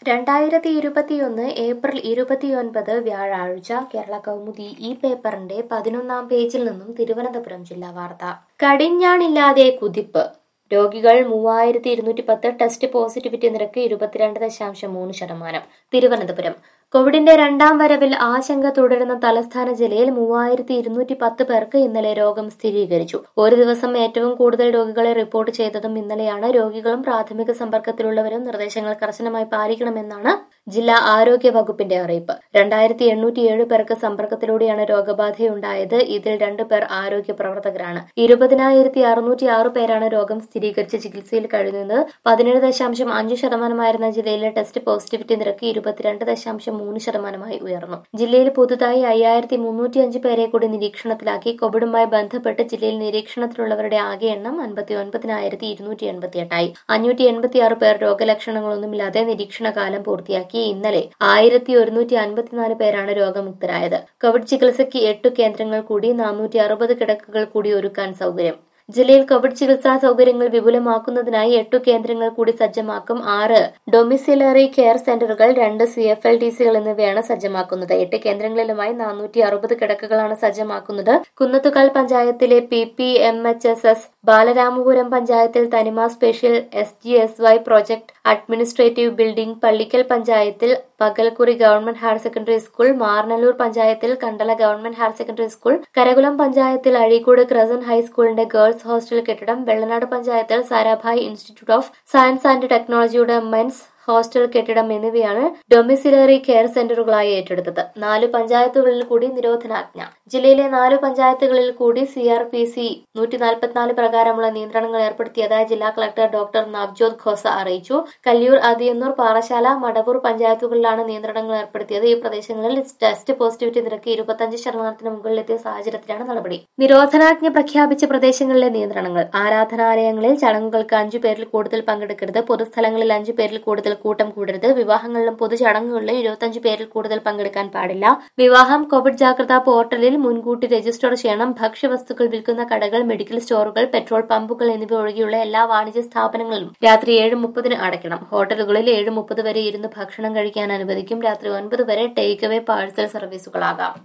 രണ്ടായിരത്തി ഇരുപത്തിയൊന്ന് ഏപ്രിൽ ഇരുപത്തിയൊൻപത് വ്യാഴാഴ്ച കേരള കൗമുദി ഈ പേപ്പറിന്റെ പതിനൊന്നാം പേജിൽ നിന്നും തിരുവനന്തപുരം ജില്ലാ വാർത്ത കടിഞ്ഞാണില്ലാതെ കുതിപ്പ് രോഗികൾ മൂവായിരത്തി ഇരുന്നൂറ്റി പത്ത് ടെസ്റ്റ് പോസിറ്റിവിറ്റി നിരക്ക് ഇരുപത്തിരണ്ട് ദശാംശം മൂന്ന് ശതമാനം തിരുവനന്തപുരം കോവിഡിന്റെ രണ്ടാം വരവിൽ ആശങ്ക തുടരുന്ന തലസ്ഥാന ജില്ലയിൽ മൂവായിരത്തി ഇരുന്നൂറ്റി പത്ത് പേർക്ക് ഇന്നലെ രോഗം സ്ഥിരീകരിച്ചു ഒരു ദിവസം ഏറ്റവും കൂടുതൽ രോഗികളെ റിപ്പോർട്ട് ചെയ്തതും ഇന്നലെയാണ് രോഗികളും പ്രാഥമിക സമ്പർക്കത്തിലുള്ളവരും നിർദ്ദേശങ്ങൾ കർശനമായി പാലിക്കണമെന്നാണ് ജില്ലാ ആരോഗ്യ വകുപ്പിന്റെ അറിയിപ്പ് രണ്ടായിരത്തി എണ്ണൂറ്റിയേഴ് പേർക്ക് സമ്പർക്കത്തിലൂടെയാണ് രോഗബാധയുണ്ടായത് ഇതിൽ രണ്ടു പേർ ആരോഗ്യ പ്രവർത്തകരാണ് ഇരുപതിനായിരത്തി അറുന്നൂറ്റി ആറ് പേരാണ് രോഗം സ്ഥിരീകരിച്ച് ചികിത്സയിൽ കഴിയുന്നത് പതിനേഴ് ദശാംശം അഞ്ച് ശതമാനമായിരുന്ന ജില്ലയിലെ ടെസ്റ്റ് പോസിറ്റിവിറ്റി നിരക്ക് ഇരുപത്തിരണ്ട് ദശാംശം മൂന്ന് ശതമാനമായി ഉയർന്നു ജില്ലയിൽ പുതുതായി അയ്യായിരത്തി മുന്നൂറ്റി അഞ്ച് പേരെ കൂടി നിരീക്ഷണത്തിലാക്കി കോവിഡുമായി ബന്ധപ്പെട്ട് ജില്ലയിൽ നിരീക്ഷണത്തിലുള്ളവരുടെ ആകെ എണ്ണം അൻപത്തി ഒൻപതിനായിരത്തി ഇരുന്നൂറ്റി എൺപത്തിയെട്ടായി അഞ്ഞൂറ്റി എൺപത്തിയാറ് പേർ രോഗലക്ഷണങ്ങളൊന്നുമില്ലാതെ നിരീക്ഷണ കാലം പൂർത്തിയാക്കി ഇന്നലെ ആയിരത്തി ഒരുന്നൂറ്റി അൻപത്തിനാല് പേരാണ് രോഗമുക്തരായത് കോവിഡ് ചികിത്സയ്ക്ക് എട്ട് കേന്ദ്രങ്ങൾ കൂടി നാനൂറ്റി അറുപത് കിടക്കകൾ കൂടി ഒരുക്കാൻ സൗകര്യം ജില്ലയിൽ കോവിഡ് ചികിത്സാ സൗകര്യങ്ങൾ വിപുലമാക്കുന്നതിനായി എട്ടു കേന്ദ്രങ്ങൾ കൂടി സജ്ജമാക്കും ആറ് ഡൊമിസിലറി കെയർ സെന്ററുകൾ രണ്ട് സി എഫ് എൽ ടി സികൾ എന്നിവയാണ് സജ്ജമാക്കുന്നത് എട്ട് കേന്ദ്രങ്ങളിലുമായി നാനൂറ്റി അറുപത് കിടക്കകളാണ് സജ്ജമാക്കുന്നത് കുന്നത്തുകാൽ പഞ്ചായത്തിലെ P P M H S S Balaramapuram പഞ്ചായത്തിൽ Thanima special S G S Y project administrative building Pallickal പഞ്ചായത്തിൽ Pakalkuri government higher secondary school Maranalloor പഞ്ചായത്തിൽ Kandala government higher secondary school Karakulam പഞ്ചായത്തിൽ അഴീക്കോട് ക്രസൻ ഹൈസ്കൂളിന്റെ ഗേൾസ് ഹോസ്റ്റൽ കെട്ടിടം വെള്ളനാട് പഞ്ചായത്തിൽ Sarabhai institute of science and ടെക്നോളജിയുടെ മെൻസ് ഹോസ്റ്റൽ കെട്ടിടം എന്നിവയാണ് ഡൊമിസിലറി കെയർ സെന്ററുകളായി ഏറ്റെടുത്തത് നാല് പഞ്ചായത്തുകളിൽ കൂടി നിരോധനാജ്ഞ ജില്ലയിലെ നാല് പഞ്ചായത്തുകളിൽ കൂടി സി ആർ പി സി നൂറ്റി നാൽപ്പത്തിനാല് പ്രകാരമുള്ള നിയന്ത്രണങ്ങൾ ഏർപ്പെടുത്തിയതായി ജില്ലാ കളക്ടർ ഡോക്ടർ നവ്ജോത് ഖോസ അറിയിച്ചു കല്ലിയൂർ അതിയന്നൂർ പാറശാല മടവൂർ പഞ്ചായത്തുകളിലാണ് നിയന്ത്രണങ്ങൾ ഏർപ്പെടുത്തിയത് ഈ പ്രദേശങ്ങളിൽ ടെസ്റ്റ് പോസിറ്റിവിറ്റി നിരക്ക് ഇരുപത്തഞ്ച് ശതമാനത്തിന് മുകളിലെത്തിയ സാഹചര്യത്തിലാണ് നടപടി നിരോധനാജ്ഞ പ്രഖ്യാപിച്ച പ്രദേശങ്ങളിലെ നിയന്ത്രണങ്ങൾ ആരാധനാലയങ്ങളിൽ ചടങ്ങുകൾക്ക് അഞ്ചു പേരിൽ കൂടുതൽ പങ്കെടുക്കരുത് പൊതുസ്ഥലങ്ങളിൽ അഞ്ചു പേരിൽ കൂടുതൽ കൂട്ടം കൂടരുത് വിവാഹങ്ങളിലും പൊതുചടങ്ങുകളിലും ഇരുപത്തഞ്ച് പേരിൽ കൂടുതൽ പങ്കെടുക്കാൻ പാടില്ല വിവാഹം കോവിഡ് ജാഗ്രതാ പോർട്ടലിൽ മുൻകൂട്ടി രജിസ്റ്റർ ചെയ്യണം ഭക്ഷ്യവസ്തുക്കൾ വിൽക്കുന്ന കടകൾ മെഡിക്കൽ സ്റ്റോറുകൾ പെട്രോൾ പമ്പുകൾ എന്നിവ ഒഴികെയുള്ള എല്ലാ വാണിജ്യ സ്ഥാപനങ്ങളിലും രാത്രി ഏഴ് മുപ്പതിന് അടയ്ക്കണം ഹോട്ടലുകളിൽ ഏഴ് മുപ്പത് വരെ ഇരുന്ന് ഭക്ഷണം കഴിക്കാൻ അനുവദിക്കും രാത്രി ഒൻപത് വരെ ടേക്ക് അവേ പാഴ്സൽ സർവീസുകളാകാം